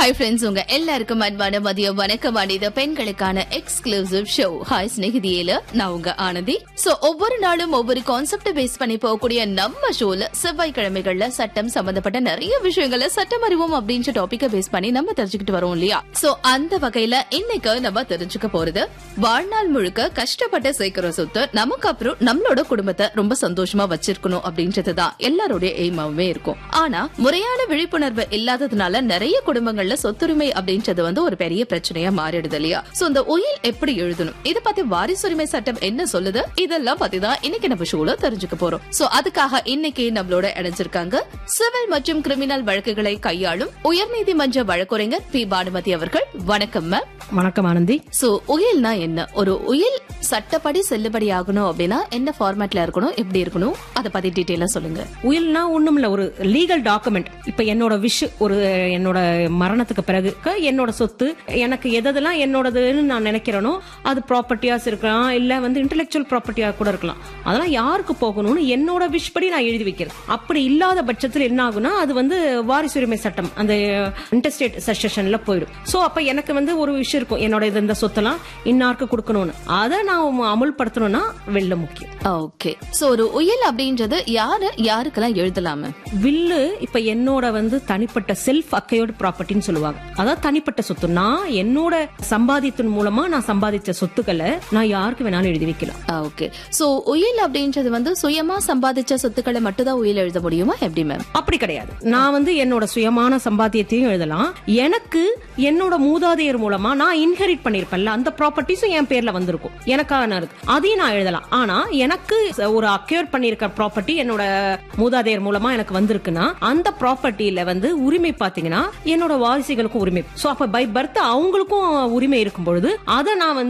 hi friends உங்க எல்லாருக்கும் அன்பான மதிய வணக்கம் இது பெண்களுக்கான எக்ஸ்க்ளூசிவ் ஷோ ஹாய் ஸ்நேகிதியில நான் உங்க ஆனந்தி சோ ஒவ்வொரு நாளும் ஒவ்வொரு கான்செப்ட் பேஸ் பண்ணி போகக்கூடிய நம்ம ஷோல செவ்வாய்க்கிழமைகள்ல சட்டம் சம்பந்தப்பட்ட நிறைய விஷயங்களை சட்டம் அறிவோம் அப்படின்ற டாபிக்க பேஸ் பண்ணி நம்ம தெரிஞ்சுக்கிட்டு வரோம் இல்லையா சோ அந்த வகையில இன்னைக்கு நம்ம தெரிஞ்சுக்க போறது வாழ்நாள் முழுக்க கஷ்டப்பட்டு சேர்க்கிற சொத்து நமக்கு அப்புறம் நம்மளோட குடும்பத்தை ரொம்ப சந்தோஷமா வச்சிருக்கணும் அப்படின்றதுதான் எல்லாருடைய எய்மாவுமே இருக்கும் ஆனா முறையான விழிப்புணர்வு இல்லாததுனால நிறைய குடும்பங்கள்ல சொத்துரிமை அப்படின்றது வந்து ஒரு பெரிய பிரச்சனையா மாறிடுது இல்லையா சோ இந்த உயில் எப்படி எழுதணும் இத பத்தி வாரிசுரிமை சட்டம் என்ன சொல்லுது இதெல்லாம் பத்தி தான் இன்னைக்கு நம்ம ஷோல தெரிஞ்சுக்க போறோம் சோ அதுக்காக இன்னைக்கு நம்மளோட இணைஞ்சிருக்காங்க சிவில் மற்றும் கிரிமினல் வழக்குகளை கையாளும் உயர்நீதிமன்ற வழக்குரைஞர் பி பானுமதி அவர்கள் வணக்கம் மேம் வணக்கம் ஆனந்தி சோ உயில்னா என்ன ஒரு உயில் சட்டப்படி செல்லுபடி ஆகணும் அப்படின்னா என்ன ஃபார்மேட்ல இருக்கணும் எப்படி இருக்கணும் அத பத்தி டீடைலா சொல்லுங்க உயில்னா ஒண்ணும் இல்ல ஒரு லீகல் டாக்குமெண்ட் இப்ப என்னோட விஷ் ஒரு என்னோட மரணத்துக்கு பிறகு க- என்னோட சொத்து எனக்கு எதெல்லாம் என்னோடதுன்னு நான் நினைக்கிறேனோ அது ப்ராப்பர்ட்டியாஸ் இருக்கலாம் இல்ல வந்து இன்டெலெக்சுவல் ப்ராப்பர்ட்டியா கூட இருக்கலாம் அதெல்லாம் யாருக்கு போகணும்னு என்னோட விஷ் படி நான் எழுதி வைக்கிறேன் அப்படி இல்லாத பட்சத்தில் என்ன ஆகும்னா அது வந்து வாரிசுரிமை சட்டம் அந்த இன்டர்ஸ்டேட் சக்சஷன்ல போயிடும் சோ அப்ப எனக்கு வந்து ஒரு விஷயம் இருக்கும் என்னோட இது இந்த சொத்தெல்லாம் இன்னாருக்கு கொடுக்கணும்னு அதை நான் அமுல்படுத்தணும்னா வெள்ள முக்கியம் ஓகே சோ ஒரு உயில் அப்படின்றது யாரு யாருக்கெல்லாம் எழுதலாம வில்லு இப்ப என்னோட வந்து தனிப்பட்ட செல்ஃப் அக்கையோட ப்ராப்பர்ட்டின்னு சொல்லுவாங்க அதாவது தனிப்பட்ட சொத்து நான் என்னோட சம்பாதித்தின் மூலமா நான் சம்பாதிச்ச சொத்துக்களை நான் யாருக்கு வேணாலும் எழுதி வைக்கலாம் ஓகே சோ உயில் அப்படின்றது வந்து சுயமா சம்பாதிச்ச சொத்துக்களை மட்டும் தான் உயில் எழுத முடியுமா எப்படி மேம் அப்படி கிடையாது நான் வந்து என்னோட சுயமான சம்பாத்தியத்தையும் எழுதலாம் எனக்கு என்னோட மூதாதையர் மூலமா நான் இன்ஹெரிட் பண்ணிருப்பேன்ல அந்த ப்ராப்பர்ட்டிஸும் என் பேர்ல வந்திருக்கும் எனக்கான இருக்கு அதையும் நான் எழுதலாம் ஆனா எனக்கு ஒரு அக்யூர் பண்ணிருக்க ப்ராப்பர்ட்டி என்னோட மூதாதையர் மூலமா எனக்கு வந்திருக்குன்னா அந்த ப்ராப்பர்ட்டியில வந்து உரிமை பாத்தீங்கன்னா என்னோட வாரிசுகளுக்கும் உரிமை சோ அப்ப பை பர்த் அவங்களுக்கும் உரிமை இருக்கும் பொழுது அதை நான் வந்து